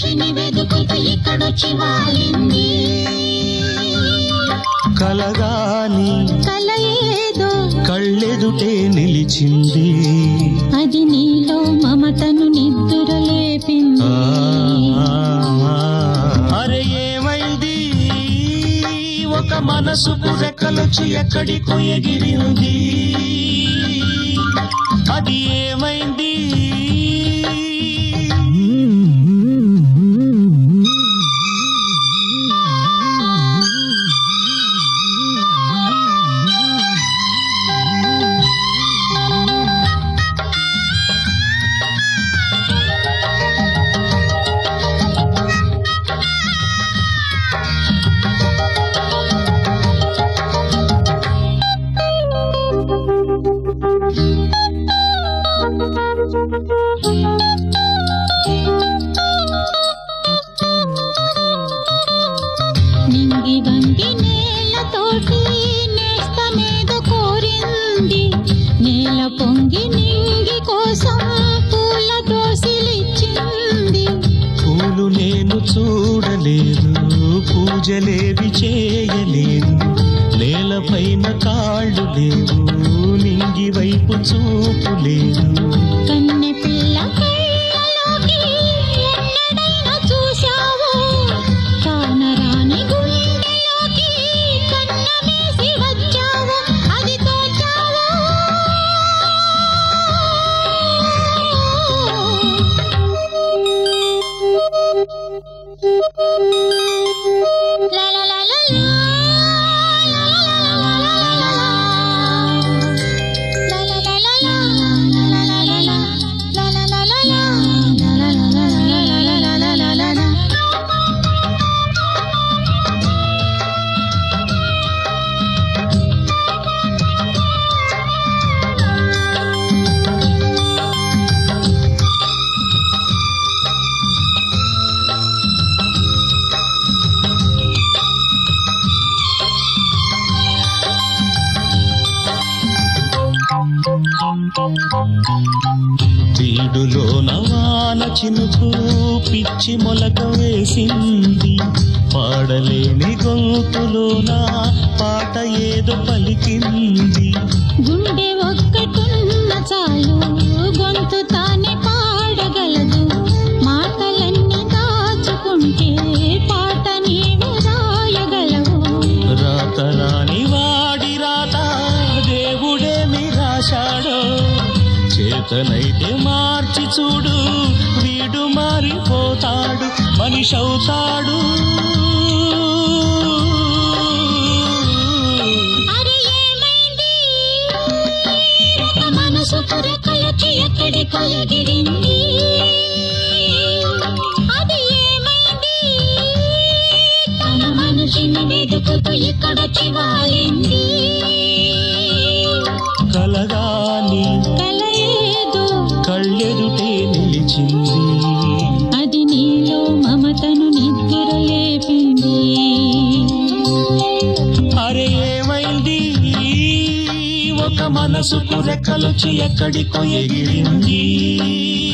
మనిషిని వెతుకుతూ ఇక్కడొచ్చి వాలింది కలగాని కల ఏదో కళ్ళెదుటే నిలిచింది అది నీలో మమతను నిద్ర లేపింది ఆ, అరే ఏమైంది ఒక మనసుకు రెక్కలొచ్చి ఎక్కడికో ఎగిరింది అది ఏమైంది నింగి వంగి నేలతోటి నేస్తమేద కోరింది నేల పొంగి నింగి కోసం పూల దోసిలిచ్చింది పూలు నేను చూడలేదు పూజలేవి చేయలేదు నేలపైన కాళ్ళు లేవు నింగి వైపు చూపు లేదు కన్నె పిల్ల కళ్ళలోకి ఎన్నడైనా చూశావు కానరాని గుండెలోకి కన్న వేసి వచ్చావు అది తోచావు లా లా లా లా లా, లా లా లా లా లా లా లా. తీడులో నవాన చినుకు పిచ్చి మొలక వేసింది పాడలేని గొంతులోన పాట ఏదో పలికింది గుండె ఒక్కటున్న చాలు గొంతు తానే పాడగలదు మాటలన్నీ దాచుకుంటే పాట నీవు రాయగలవు రాత రాని వాడి రాత దేవుడేమి రాశాడో చేతనైతే మార్చి చూడు వీడు మారిపోతాడు మనిషి అవుతాడు అరే ఏమైంది ఒక మనసు రెక్కలొచ్చి ఎక్కడికో ఎగిరింది అది ఏమైంది తన మనిషిని వెతుకుతూ ఇక్కడొచ్చి వాలింది కలగాని కల ఏదో కళ్ళెదుటే నిలిచింది అది నీలో మమతను నిద్ర లేపింది అరే ఏమైంది ఒక మనసుకు రెక్కలొచ్చి ఎక్కడికో ఎగిరింది